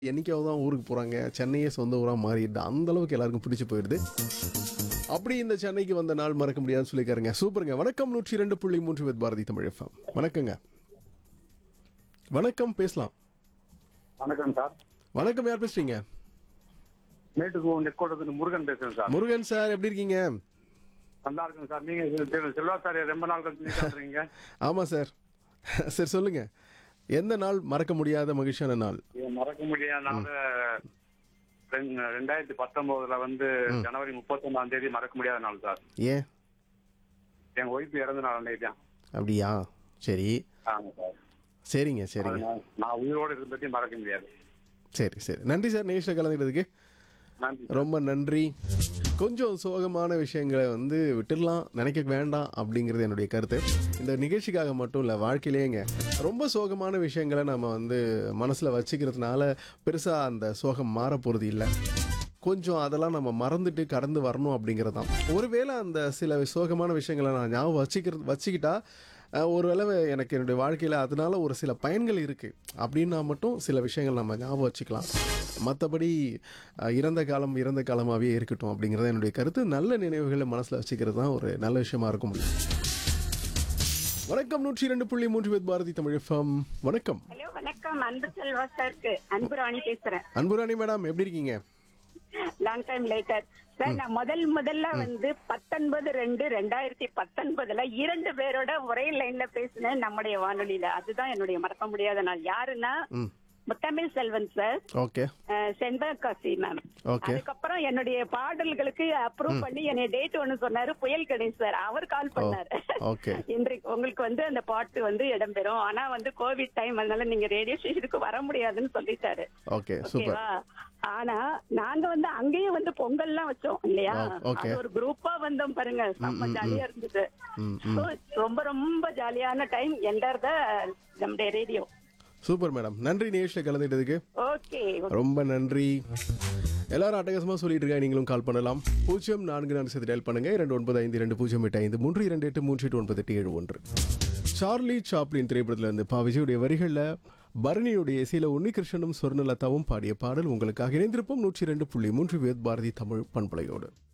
என்னைக்காவது தான் ஊருக்கு போகிறாங்க சென்னையே சொந்த ஊராக மாறிடுது அந்த அளவுக்கு எல்லாருக்கும் பிடிச்சி போயிடுது அப்படி இந்த சென்னைக்கு வந்த நாள் மறக்க முடியாதுன்னு சொல்லிக்காருங்க சூப்பருங்க வணக்கம் நூற்றி ரெண்டு புள்ளி மூன்று வித் பாரதி தமிழ் எஃப்எம் வணக்கங்க வணக்கம் பேசலாம் வணக்கம் சார் வணக்கம் யார் பேசுறீங்க மேட்டுக்கு நெக்கோட்டத்துக்கு முருகன் பேசுறேன் சார் முருகன் சார் எப்படி இருக்கீங்க நல்லா இருக்குங்க சார் நீங்க செ- செல்வா சார் ரொம்ப நாள் கழிச்சு பேசுறீங்க ஆமாம் சார் சரி சொல்லுங்க எந்த நாள் மறக்க முடியாத மகிழ்ச்சியான நாள் இது மறக்க முடியாத நாள் ரெண்- ரெண்டாயிரத்தி பத்தொன்பதுல வந்து ஜனவரி முப்பத்தொன்னாம் தேதி மறக்க முடியாத நாள் சார் ஏன் எங்க ஒய்ஃப் இறந்த நாள் அன்னைக்கு தான் அப்படியா சரி ஆமா சார் சரிங்க சரிங்க அதனால நான் உயிரோடு இருந்ததையும் மறக்க முடியாது சரி சரி நன்றி சார் நேஷில் கலந்துக்கிறதுக்கு நன்றி ரொம்ப நன்றி கொஞ்சம் சோகமான விஷயங்களை வந்து விட்டுடலாம் நினைக்க வேண்டாம் அப்படிங்கிறது என்னுடைய கருத்து இந்த நிகழ்ச்சிக்காக மட்டும் இல்லை வாழ்க்கையிலேங்க ரொம்ப சோகமான விஷயங்களை நம்ம வந்து மனசில் வச்சுக்கிறதுனால பெருசாக அந்த சோகம் மாற போகிறது இல்லை கொஞ்சம் அதெல்லாம் நம்ம மறந்துட்டு கடந்து வரணும் அப்படிங்கிறது தான் ஒருவேளை அந்த சில சோகமான விஷயங்களை நான் ஞாபகம் வச்சுக்கிறது வச்சுக்கிட்டா அஹ், ஒரு அளவு எனக்கு என்னுடைய வாழ்க்கையில் அதனால ஒரு சில பயன்கள் இருக்குது அப்படின்னா மட்டும் சில விஷயங்கள் நம்ம ஞாபகம் வச்சுக்கலாம் மற்றபடி அஹ், இறந்த காலம் இறந்த காலமாகவே இருக்கட்டும் அப்படிங்கிறது என்னுடைய கருத்து நல்ல நினைவுகளை மனசில் வச்சுக்கிறது தான் ஒரு நல்ல விஷயமா இருக்க முடியும் வணக்கம் நூற்றி இரண்டு புள்ளி மூன்று பேர் பாரதி தமிழ் எஃப்எம் வணக்கம் ஹலோ வணக்கம் அன்பு செல்வா சாருக்கு அன்பு ராணி பேசுறேன் அன்புராணி மேடம் எப்படி இருக்கீங்க லாங் டைம் லேட்டர் சார் நான் முதல் முதல்ல வந்து பத்தொன்பது ரெண்டு ரெண்டாயிரத்தி பத்தொன்பதுல இரண்டு பேரோட ஒரே லைன்ல பேசினேன் நம்முடைய வானொலியில அதுதான் என்னுடைய மறக்க முடியாத நாள் யாருன்னா ம் முத்தமிழ் செல்வன் சார் ஓகே செண்பகாசி மேம் ஓகே அதுக்கப்புறம் என்னுடைய பாடல்களுக்கு அப்ரூவ் பண்ணி என்னைய டேட் ஒண்ணு சொன்னாரு புயல் கணேஷ் சார் அவர் கால் பண்ணாரு ஓகே இன்றைக்கு உங்களுக்கு வந்து அந்த பாட்டு வந்து இடம்பெறும் ஆனா வந்து கோவிட் டைம் அதனால நீங்க ரேடியோ ஸ்டேஷனுக்கு வர முடியாதுன்னு சொல்லிட்டாரு ஓகே சூப்பர் ஓகேவா ஆனா நாங்க வந்து அங்கேயே வந்து பொங்கல் எல்லாம் வச்சோம் இல்லையா ஓ, okay. அது ஒரு குரூப்பா வந்தோம் பாருங்க செம்ம ஜாலியா இருந்தது ம் So, ரொம்ப ரொம்ப ஜாலியான டைம் என்டர் த நம்முடைய ரேடியோ சூப்பர் மேடம் நன்றி நேஷில் கலந்துட்டதுக்கு ஓகே ரொம்ப நன்றி எல்லாரும் அட்டகாசமாக சொல்லிட்டு இருக்காங்க நீங்களும் கால் பண்ணலாம் பூஜ்ஜியம் நான்கு நான்கு சேர்த்து டயல் பண்ணுங்க இரண்டு ஒன்பது ஐந்து இரண்டு பூஜ்ஜியம் எட்டு ஐந்து மூன்று இரண்டு எட்டு மூன்று எட்டு ஒன்பது எட்டு ஏழு ஒன்று சார்லி சாப்ளின் திரைப்படத்தில் இருந்து பா விஜயுடைய வரிகளில் பரணியுடைய இசையில் உன்னிகிருஷ்ணனும் சொர்ணலதாவும் பாடிய பாடல் உங்களுக்காக இணைந்திருப்போம் நூற்றி ரெண்டு புள்ளி மூன்று வேத் பாரதி தமிழ் பண்பலையோடு